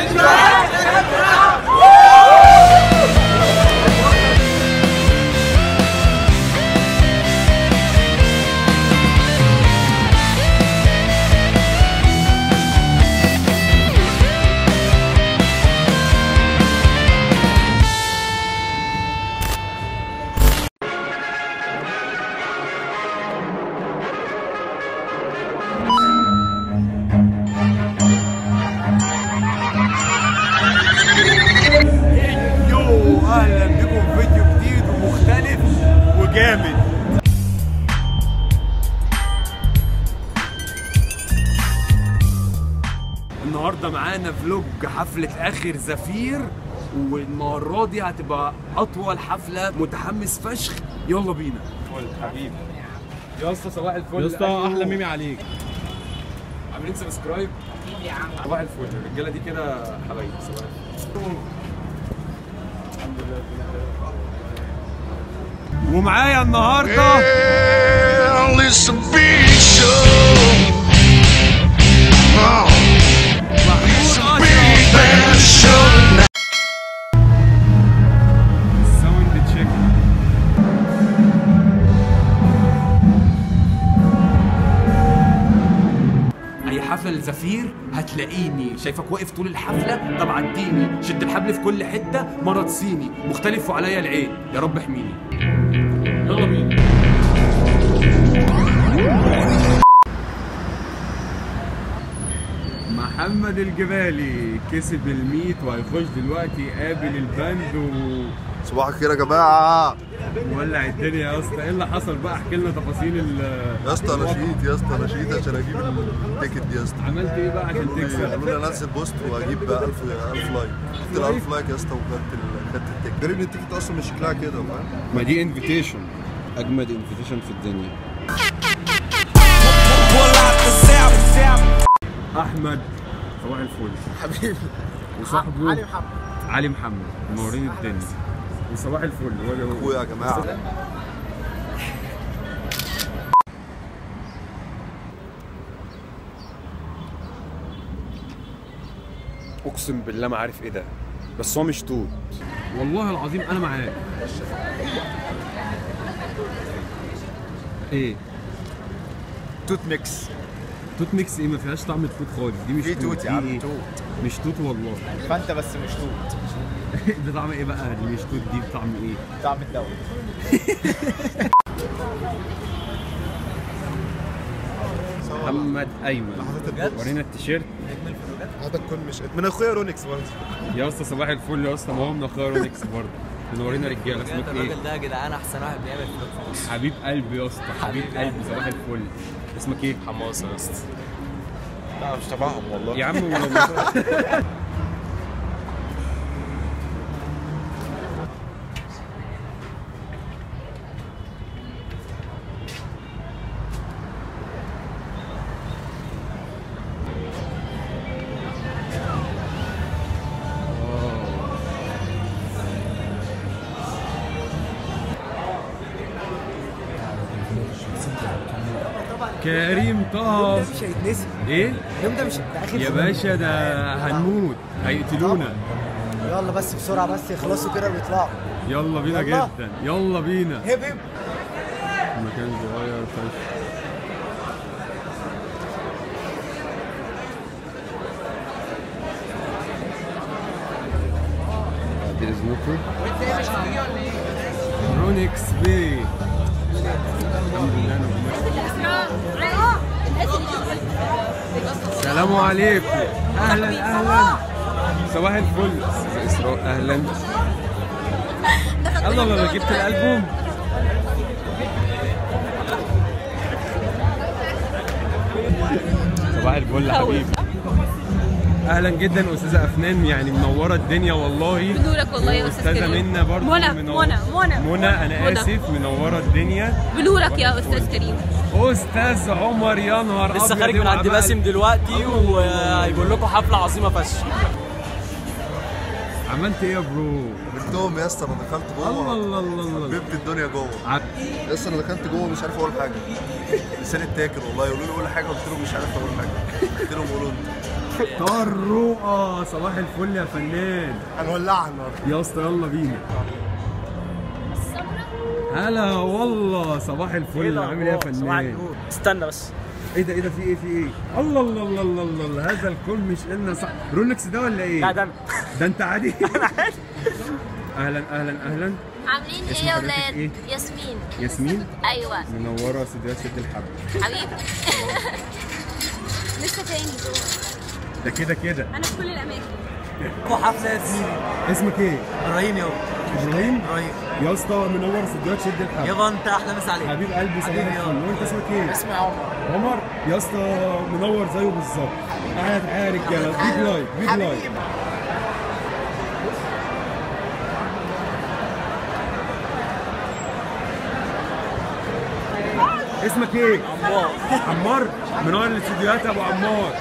يو اهلا بكم في فيديو جديد ومختلف وجامد النهارده معانا فلوج حفلة آخر زفير والمرة دي هتبقى أطول حفلة متحمس فشخ يلا بينا حبيبي يا اسطى صباح الفل يا اسطى احلى ميمي عليك عاملين سبسكرايب يا عم صباح الفل الرجاله دي كده حبايبي صباح الفل الحمد لله ومعايا النهارده Well, it's a big show. Oh, it's a big band show. ساوند تشيك اي حفله لزفير هتلاقيني شايفك واقف طول الحفله طب عديني شد الحبل في كل حته مرض صيني مختلف وعليا العين يا رب احميني يلا بينا محمد الجبالي كسب الميت وهيخش دلوقتي يقابل الباند و... صباح الخير يا جماعه ولع الدنيا يا اسطى ايه اللي حصل بقى احكي لنا تفاصيل ال يا اسطى انا شقيت يا اسطى انا شقيت عشان اجيب التيكت دي يا اسطى عملت ايه بقى عشان تكسب قالوا لي انزل بوست واجيب 1000 1000 لايك جبت ال 1000 لايك يا اسطى وخدت ال- خدت التيكت غير ان التيكت اصلا مش شكلها كده فاهم ما دي انفيتيشن اجمد انفيتيشن في الدنيا احمد صباح الفل حبيبي وصاحبه علي محمد علي محمد منورين الدنيا وصباح الفل هو اخويا يا جماعه اقسم بالله ما عارف ايه ده بس هو مش توت والله العظيم انا معاك ايه توت ميكس توت ميكس ايه ما فيهاش طعم التوت خالص دي مش في توت توت دي يا عم إيه؟ توت مش توت والله فانت بس مش توت ده طعم ايه بقى اللي مش توت دي طعم ايه طعم الدولة محمد ايمن ورينا التيشيرت هذا تكون مش من اخويا رونكس برضه يا اسطى صباح الفل يا اسطى ما هو من اخويا رونكس برضه منورينا رجاله اسمك ايه الراجل ده يا جدعان احسن واحد بيعمل فلوس في مصر حبيب قلبي يا اسطى حبيب قلبي صباح الفل اسمك ايه حماصة يا اسطى لا مش تبعهم والله يا عم كريم طه مش هيتنسي ايه اليوم ده مش ده اخر يا باشا ده هنموت هيقتلونا يلا بس بسرعة بس يخلصوا كده ويطلعوا يلا بينا يلا. جدا يلا بينا هب هب مكان صغير فشخ بعد اذنكم رونكس بي الحمد لله انا السلام عليكم اهلا اهلا صباح الفل استاذ اسراء اهلا الله الله جبت الالبوم صباح الفل يا حبيبي اهلا جدا استاذه افنان يعني منوره الدنيا والله بنورك والله يا استاذ استاذه كريم منى برضه منى منور- منى منى منى انا منى. اسف منوره الدنيا بنورك يا استاذ كريم استاذ عمر يا نهار لسه أبيض خارج من عند اوعى بقى- باسم دلوقتي وهيقول لكم حفلة عظيمة فشخ عملت ايه يا برو؟ قابلتهم يا اسطى انا دخلت الله جوه الله الله الله حبيبت الدنيا جوه عب- يا اسطى انا دخلت جوه مش عارف اقول حاجه لساني اتاكل والله يقولوا لي قول حاجه قلت لهم مش عارف اقول حاجه قلت لهم قولوا انتوا طروقه صباح الفل يا فنان هنولعها النهارده يا اسطى يلا بينا هلا والله صباح الفل عامل ايه يا فنان استنى بس ايه ده ايه ده في ايه في ايه الله الله الله الله الله, الله. هذا الكل مش قلنا صح رولكس ده ولا ايه لا ده انا ده انت عادي اهلا اهلا اهلا عاملين اسم ايه يا حضرتك ولاد؟ إيه؟ ياسمين ياسمين ايوه منوره استديوهات شد الحبل حبيبي لسه تاني ده كده كده انا في كل الاماكن حفله ياسمين اسمك ايه ابراهيم يابا ابراهيم ابراهيم يا اسطى منور استديوهات شد الحبل يابا انت احلى مسا عليك حبيب قلبي صباح حبيبي الفل يابا. وانت اسمك ايه اسمي عمر عمر يا اسطى منور زيه بالظبط قاعد يا رجاله بيج لايك بيج لايك اسمك ايه؟ عمار عمار منور الاستديوهات يا ابو عمار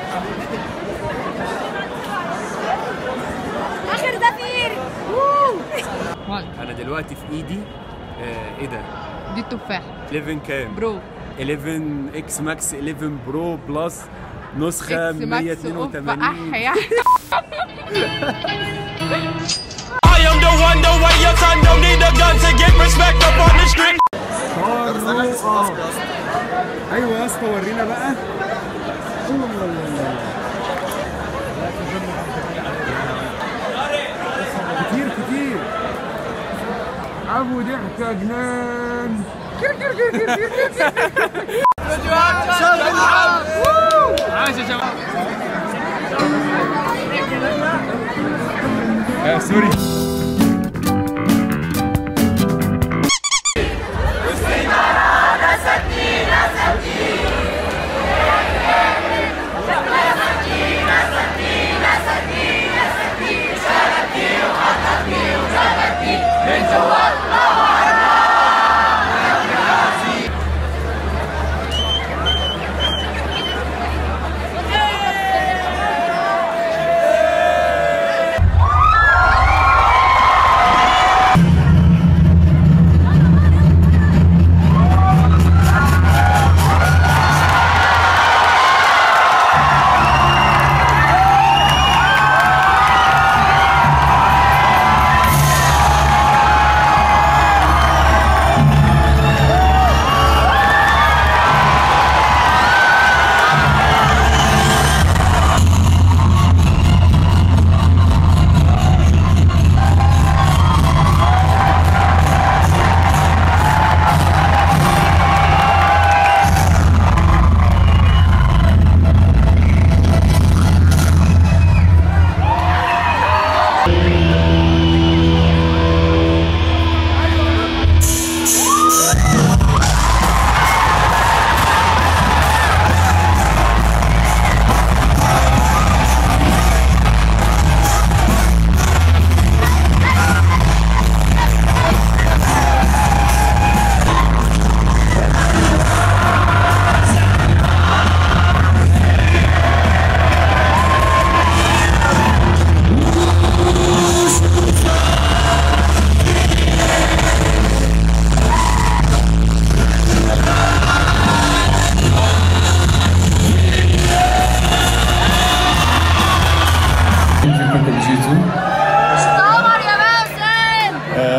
اخر زفير انا دلوقتي في ايدي آه ايه ده؟ دي التفاح 11 كام؟ برو 11 اكس ماكس 11 برو بلس نسخة اكس ماكس اوف 182 اح يا I am the one, the way your son don't need a gun to get respect up on the street. طروقة ايوه يا اسطى ورينا بقى الله الله الله الله. كتير كتير ابو ضحك يا جنان كر كر كر كر كر كر. عاش يا شباب آه، سوري قمر يا باسم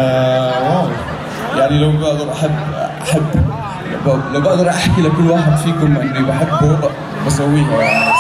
آه، واو يعني لو بقدر احب احب لو- لو بقدر احكي لكل واحد فيكم اني بحبه ب- بسويها يعني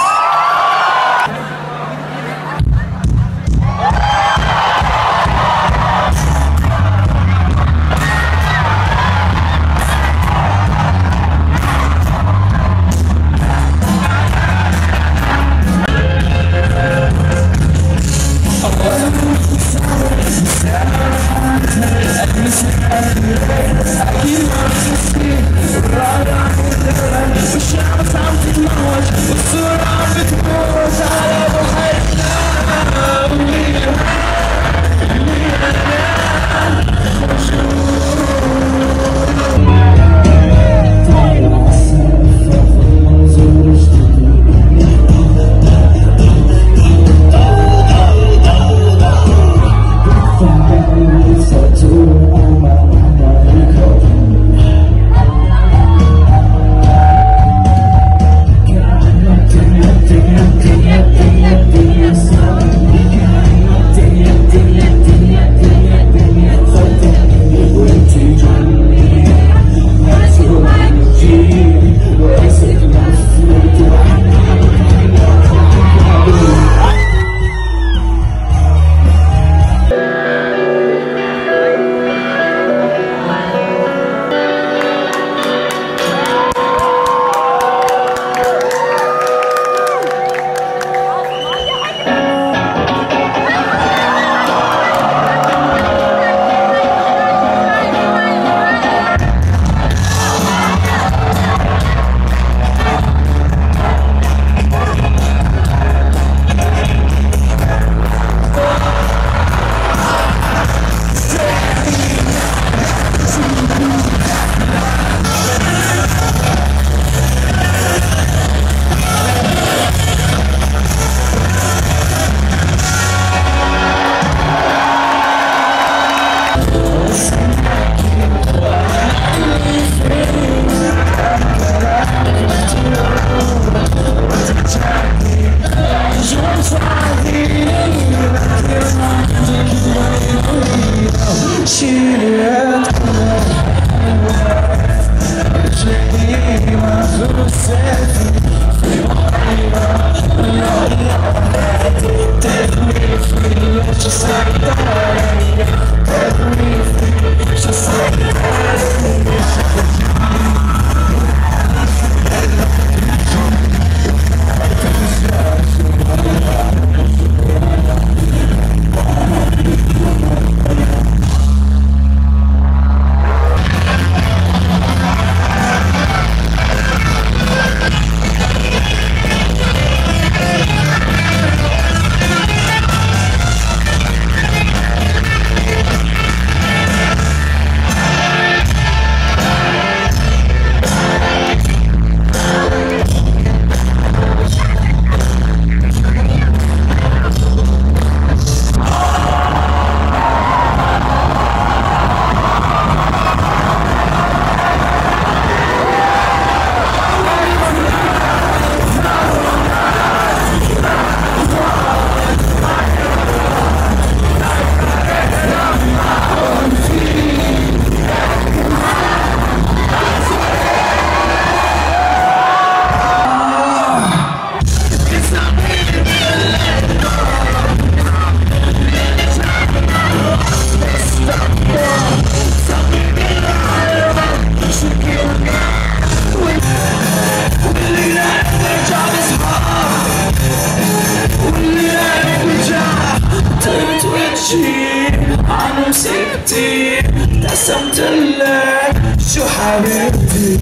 Thank you. شي انا مسكتي ابتسمت لك شو حبيبتي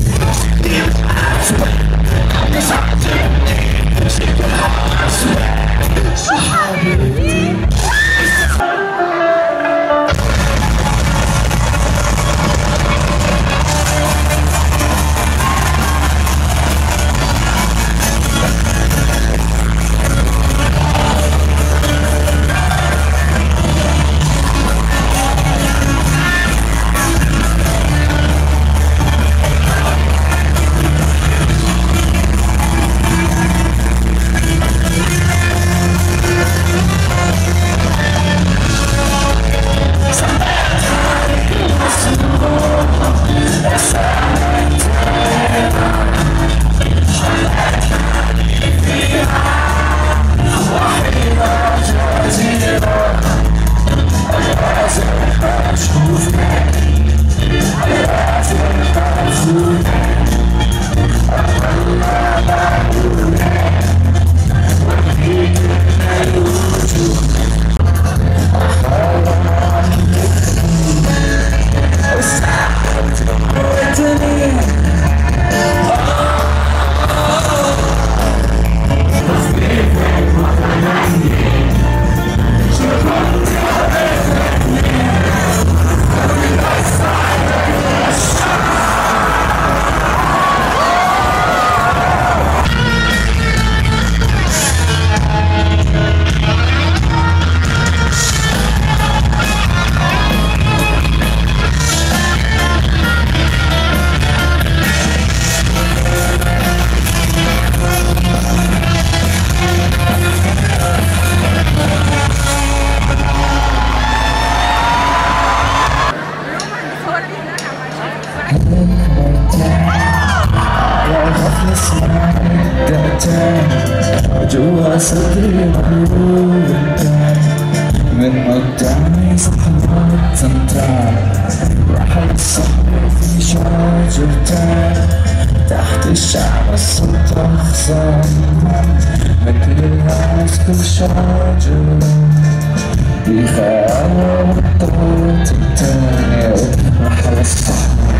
جوا صدري مبروك من قدامي صحبات تمتع رحلة صحبي في شجرتين تحت الشمس تخزن مثل الناس كل شجرة بخيال الطوط التانية رحلة صحبي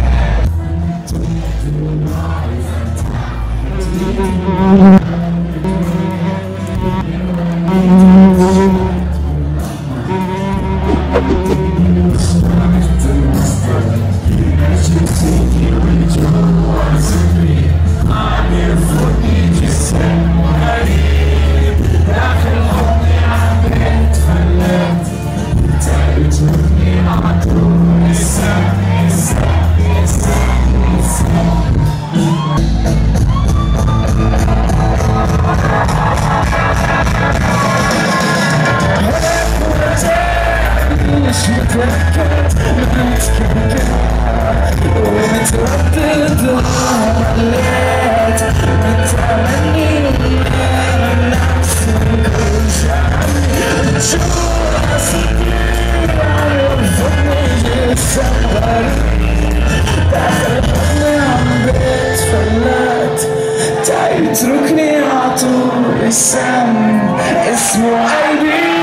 يتركني على طول السم اسمه قلبي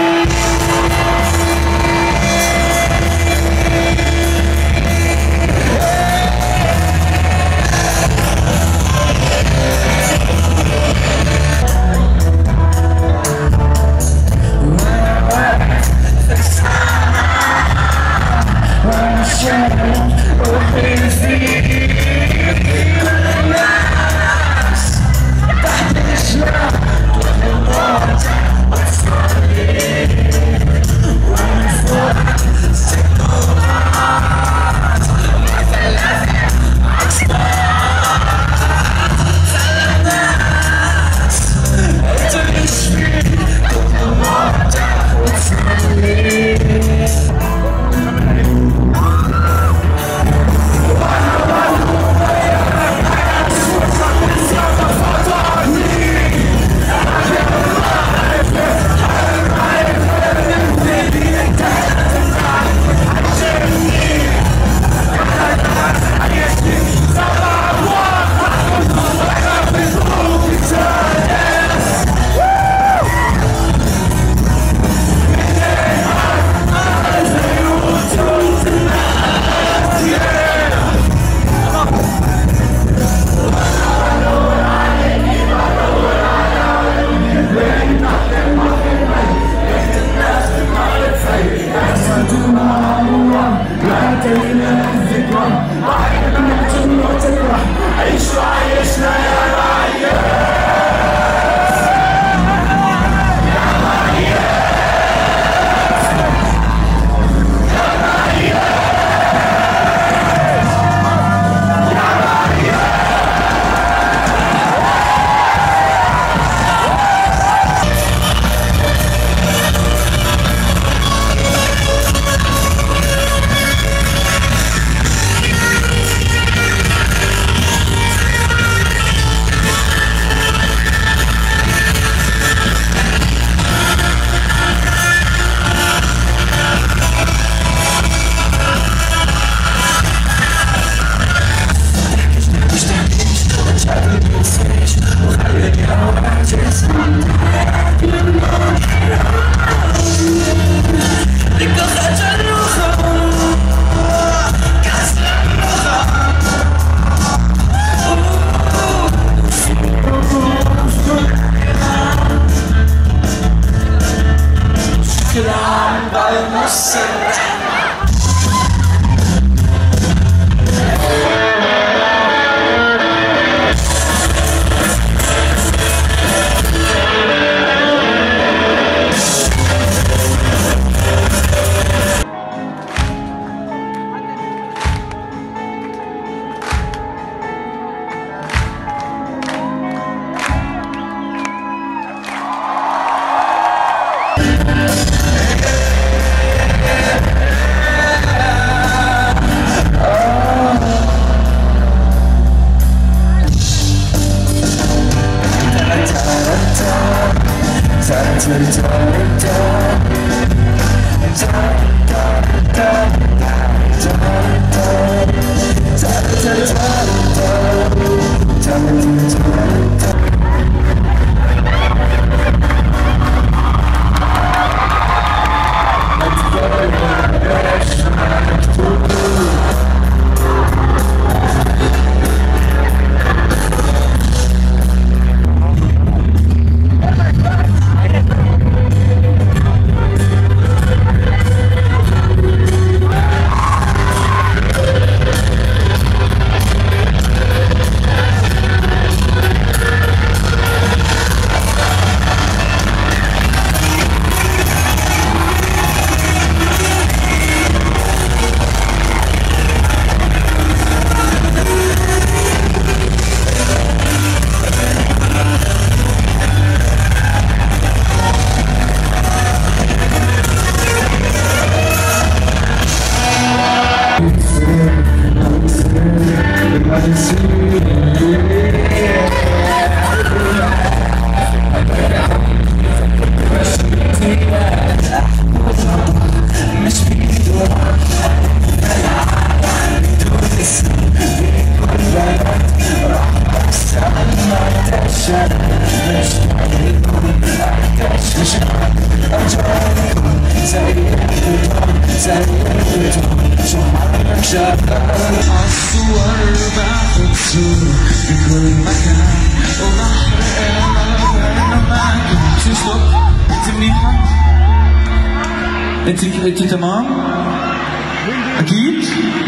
انت انت تمام؟ اكيد؟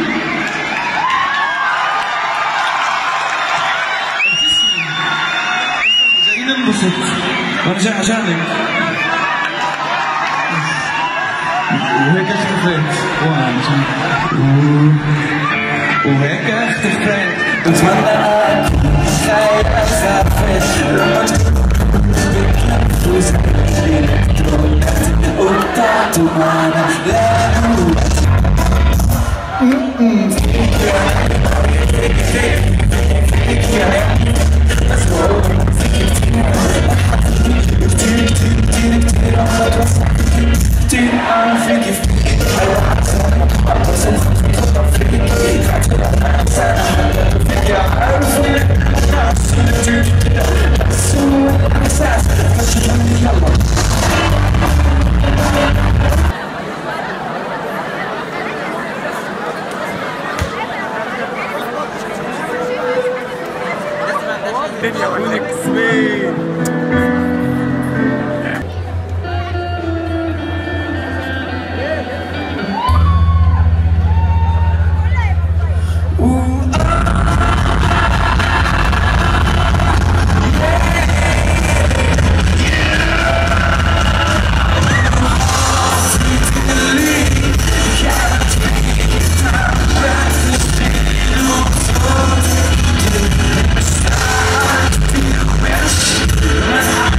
جايين ننبسط وانا جاي عشانك وهيك اختفيت وانا و- وهيك اختفيت بتمنى اكون خايف خافت لما تفوز وقطعت معنا لا الدنيا والاكس مان لا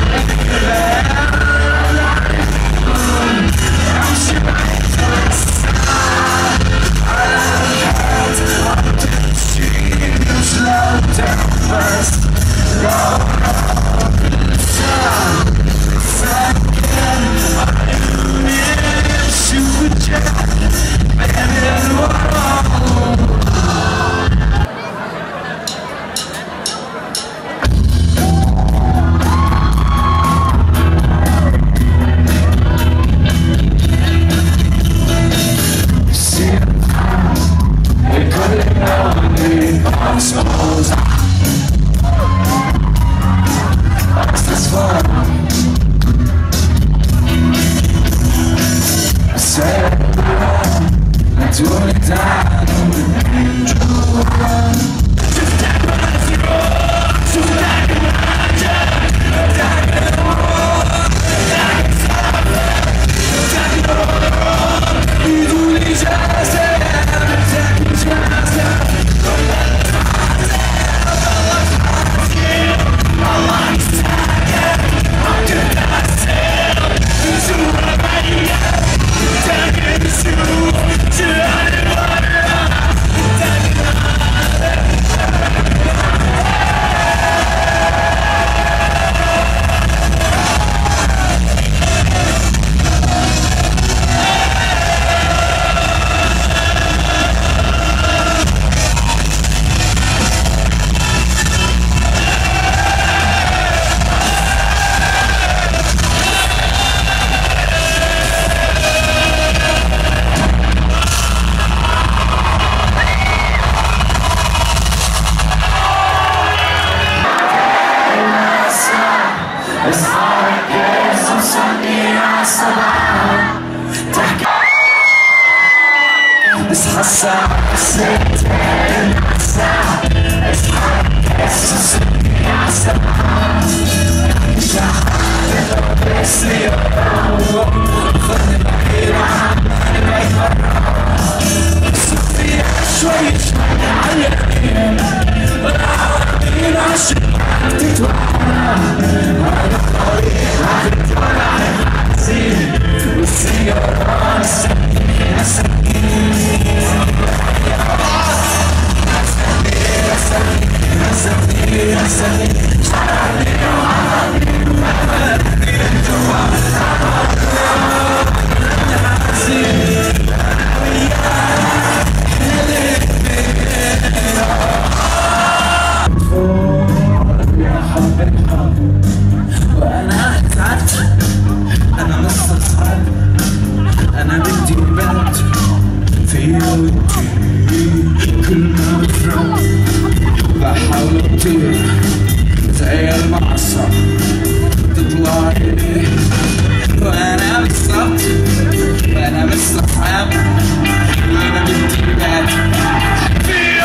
أنا بدي بنت في ودي كل ما بفرق بحاول أطير زي المعصر تطلع لي وأنا بالظبط وأنا بالصحاب وأنا بدي بنت في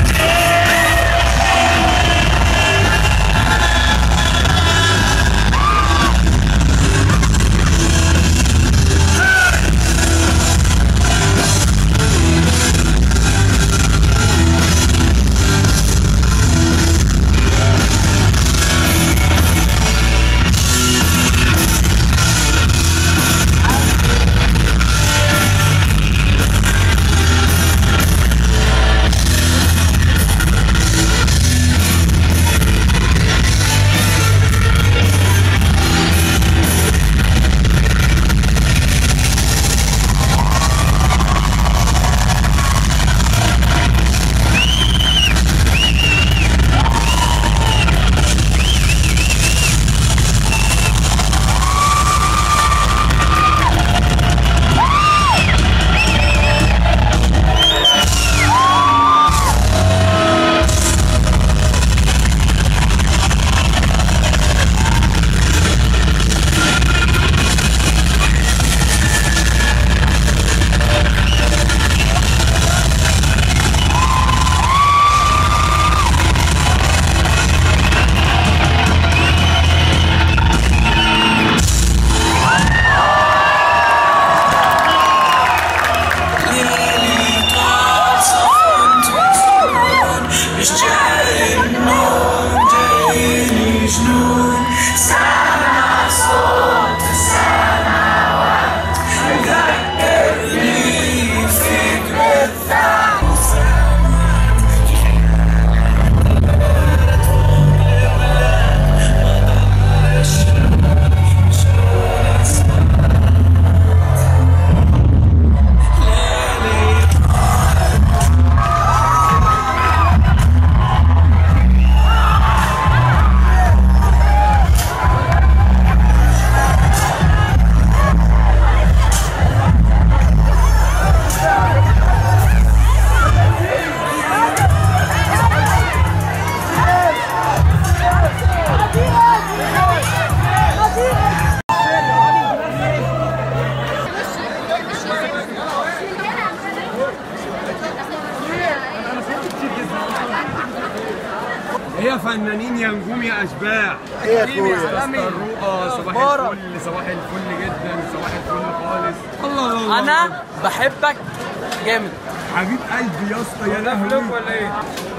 يا فنانين يا نجوم يا اشباح ايه يا اخويا الرؤى صباح الفل صباح الفل جدا صباح الفل خالص الله الله الله انا بحبك جامد حبيب قلبي يا اسطى يا لهوي ولا ايه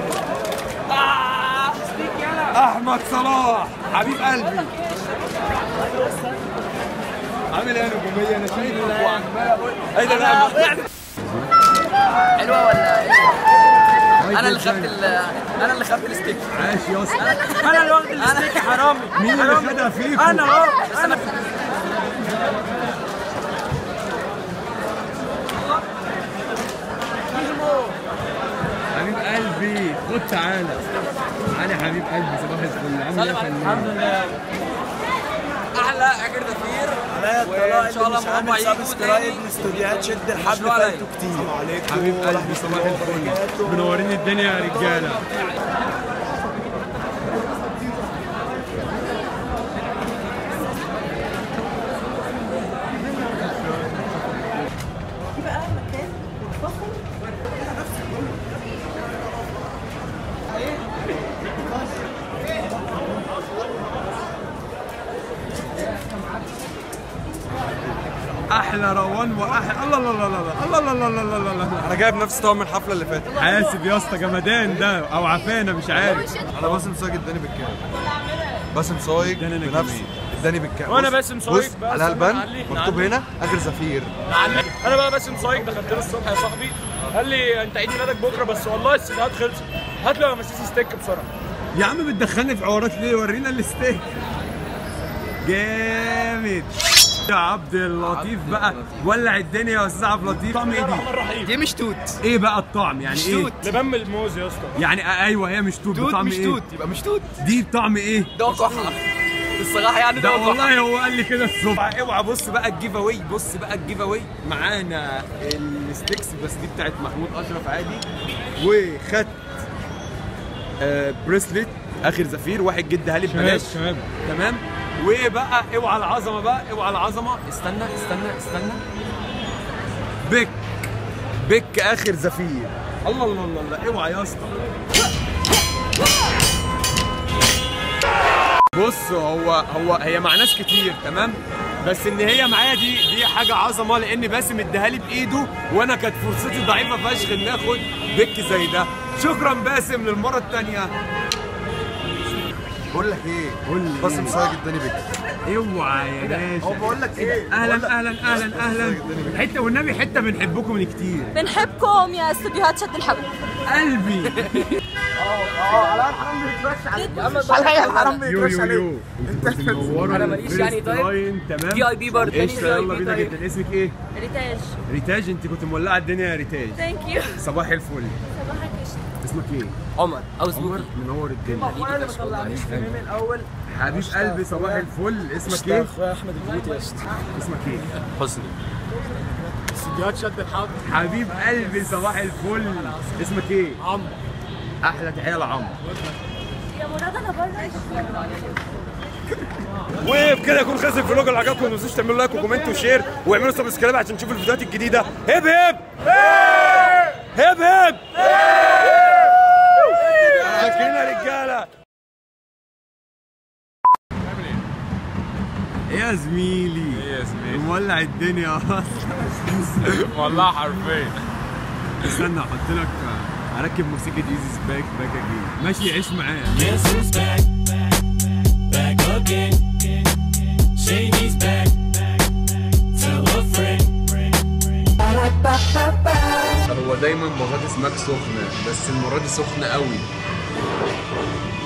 احمد صلاح حبيب قلبي عامل ايه يا نجوميه انا شايفك وعمال اقول ايه ده لا حلوه ولا ايه؟ انا اللي خدت ال- انا اللي خدت الستيك عاش يا اسطى انا اللي واخد الستيك حرامي مين اللي خدها فيكم انا اهو بس انا حبيب قلبي خد تعالى تعالى يا حبيب قلبي صباح الفل عامل ايه يا فنان لله احلى اجر دفير وان شاء الله ماما يجوا تاني استوديوهات شد الحبل مشروع عليا. فايته كتير السلام عليكم حبيب قلبي صباح الفل منورين الدنيا يا رجاله احلى روان واحلى الله الله الله الله الله الله الله الله الله الله انا جايب نفس طعم الحفله اللي فاتت حاسب يا اسطى جمدان ده او عفانه مش عارف انا باسم سايق اداني بالكام باسم سايق اداني أنا بنفسه اداني بالكام وأنا بص- باسم سايق بص بقى، على استنى البان نعلي، مكتوب نعلي. هنا اخر زفير انا بقى باسم صايق دخلت له الصبح يا صاحبي قال لي انت عيد ميلادك بكره بس والله السيدات خلصت هات له يا مسيس ستيك بسرعه يا عم بتدخلني في حوارات ليه ورينا الستيك جامد يا عبد اللطيف بقى ولع الدنيا يا استاذ عبد اللطيف طعم ايه دي؟ دي مش توت ايه بقى الطعم يعني ايه؟ لبن الموز يا اسطى يعني آه ايوه هي مش توت توت بطعم مش ايه؟ توت يبقى مش توت دي بطعم ايه؟ ده كحه الصراحه يعني ده ده كحه والله هو قال لي كده الصبح اوعى بص بقى الجيف اواي بص بقى الجيف اواي معانا الستيكس بس دي بتاعت محمود اشرف عادي وخدت آه بريسلت اخر زفير واحد جدها لي ببلاش شباب تمام وبقى اوعى العظمه بقى اوعى العظمه استنى استنى استنى بيك بيك اخر زفير الله الله الله الله اوعى يا اسطى بص هو هو هي مع ناس كتير تمام بس ان هي معايا دي دي حاجه عظمه لان باسم اداها لي بايده وانا كانت فرصتي ضعيفه فشخ ان اخد بيك زي ده شكرا باسم للمره الثانيه بقول لك ايه قول لي باسم سايق اداني بالكام اوعى يا باشا هو بقول لك ايه اهلا اهلا اهلا اهلا حته والنبي حته بنحبكم من كتير بنحبكم يا استوديوهات شد الحبل قلبي على الحرام يو يو يو انتوا كنتوا منوروا أنا ماليش يعني الفيرست طيب. لاين تمام في اي بي برضه قشطه يلا بينا طيب. جدا اسمك ايه؟ ريتاج ريتاج انت كنت مولعه الدنيا يا ريتاج ثانك يو صباح الفل صباحك قشطة اسمك ايه؟ عمر او عمر سموكي منور الدنيا ايدي فشخ والله مش فاهم حبيب قلبي صباح الفل اسمك ايه؟ اخويا احمد الجوتي يا اسطى اسمك ايه؟ حسني استديوهات شد الحبل حبيب قلبي صباح الفل اسمك ايه؟ عمرو احلى تحيه لعمرو يا مراد انا بره وبكده يكون خلص الفلوج اللي عجبكم ما تنسوش تعملوا لايك وكومنت وشير واعملوا سبسكرايب عشان تشوفوا الفيديوهات الجديده هب هب هب هب فاكرين يا رجاله يا زميلي يا زميلي مولع الدنيا اصلا والله حرفيا استنى احط لك اركب موسيقى ايزي باك باك اجين ماشي عيش معايا Guess who's back? Back again. Shady's back. Tell a friend. هو دايما بطاطس ماك سخنه بس المره دي سخنه قوي